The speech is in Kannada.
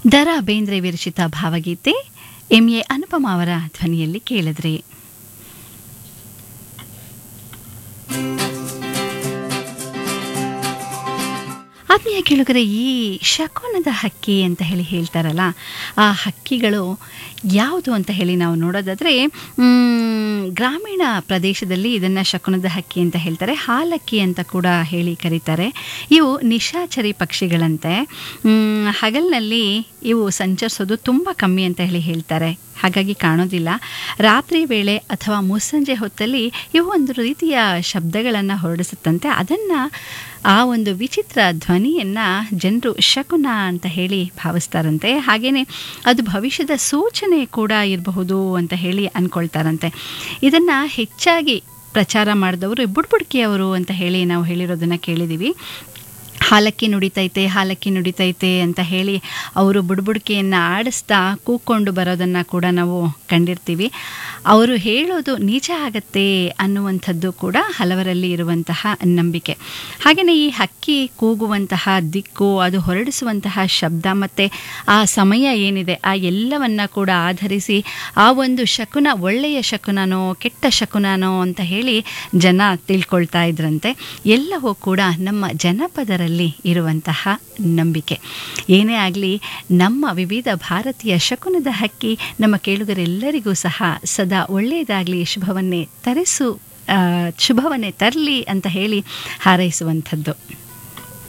ದರ ಬೇಂದ್ರೆ ವಿರಚಿತ ಭಾವಗೀತೆ ಎಂ ಎ ಅನುಪಮ ಅವರ ಧ್ವನಿಯಲ್ಲಿ ಕೇಳಿದ್ರಿ ಆತ್ಮೀಯ ಕೇಳುಗರೆ ಈ ಶಕುನದ ಹಕ್ಕಿ ಅಂತ ಹೇಳಿ ಹೇಳ್ತಾರಲ್ಲ ಆ ಹಕ್ಕಿಗಳು ಯಾವುದು ಅಂತ ಹೇಳಿ ನಾವು ನೋಡೋದಾದರೆ ಗ್ರಾಮೀಣ ಪ್ರದೇಶದಲ್ಲಿ ಇದನ್ನು ಶಕುನದ ಹಕ್ಕಿ ಅಂತ ಹೇಳ್ತಾರೆ ಹಾಲಕ್ಕಿ ಅಂತ ಕೂಡ ಹೇಳಿ ಕರೀತಾರೆ ಇವು ನಿಶಾಚರಿ ಪಕ್ಷಿಗಳಂತೆ ಮ್, ಹಗಲಿನಲ್ಲಿ ಇವು ಸಂಚರಿಸೋದು ತುಂಬ ಕಮ್ಮಿ ಅಂತ ಹೇಳಿ ಹೇಳ್ತಾರೆ ಹಾಗಾಗಿ ಕಾಣೋದಿಲ್ಲ ರಾತ್ರಿ ವೇಳೆ ಅಥವಾ ಮುಸ್ಸಂಜೆ ಹೊತ್ತಲ್ಲಿ ಇವು ಒಂದು ರೀತಿಯ ಶಬ್ದಗಳನ್ನು ಹೊರಡಿಸುತ್ತಂತೆ ಅದನ್ನು ಆ ಒಂದು ವಿಚಿತ್ರ ಧ್ವನಿಯನ್ನು ಜನರು ಶಕುನ ಅಂತ ಹೇಳಿ ಭಾವಿಸ್ತಾರಂತೆ ಹಾಗೆಯೇ ಅದು ಭವಿಷ್ಯದ ಸೂಚನೆ ಕೂಡ ಇರಬಹುದು ಅಂತ ಹೇಳಿ ಅಂದ್ಕೊಳ್ತಾರಂತೆ ಇದನ್ನು ಹೆಚ್ಚಾಗಿ ಪ್ರಚಾರ ಮಾಡಿದವರು ಬುಡ್ಬುಡ್ಕಿಯವರು ಅಂತ ಹೇಳಿ ನಾವು ಹೇಳಿರೋದನ್ನು ಕೇಳಿದ್ದೀವಿ ಹಾಲಕ್ಕಿ ನುಡಿತೈತೆ ಹಾಲಕ್ಕಿ ನುಡಿತೈತೆ ಅಂತ ಹೇಳಿ ಅವರು ಬುಡ್ಬುಡ್ಕೆಯನ್ನು ಆಡಿಸ್ತಾ ಕೂಕ್ಕೊಂಡು ಬರೋದನ್ನು ಕೂಡ ನಾವು ಕಂಡಿರ್ತೀವಿ ಅವರು ಹೇಳೋದು ನಿಜ ಆಗತ್ತೆ ಅನ್ನುವಂಥದ್ದು ಕೂಡ ಹಲವರಲ್ಲಿ ಇರುವಂತಹ ನಂಬಿಕೆ ಹಾಗೆಯೇ ಈ ಹಕ್ಕಿ ಕೂಗುವಂತಹ ದಿಕ್ಕು ಅದು ಹೊರಡಿಸುವಂತಹ ಶಬ್ದ ಮತ್ತು ಆ ಸಮಯ ಏನಿದೆ ಆ ಎಲ್ಲವನ್ನ ಕೂಡ ಆಧರಿಸಿ ಆ ಒಂದು ಶಕುನ ಒಳ್ಳೆಯ ಶಕುನನೋ ಕೆಟ್ಟ ಶಕುನನೋ ಅಂತ ಹೇಳಿ ಜನ ತಿಳ್ಕೊಳ್ತಾ ಇದ್ರಂತೆ ಎಲ್ಲವೂ ಕೂಡ ನಮ್ಮ ಜನಪದರಲ್ಲಿ ಇರುವಂತಹ ನಂಬಿಕೆ ಏನೇ ಆಗಲಿ ನಮ್ಮ ವಿವಿಧ ಭಾರತೀಯ ಶಕುನದ ಹಕ್ಕಿ ನಮ್ಮ ಕೇಳುಗರೆಲ್ಲರಿಗೂ ಸಹ ಸದಾ ಒಳ್ಳೆಯದಾಗಲಿ ಶುಭವನ್ನೇ ತರಿಸು ಆ, ಶುಭವನ್ನೇ ತರಲಿ ಅಂತ ಹೇಳಿ ಹಾರೈಸುವಂಥದ್ದು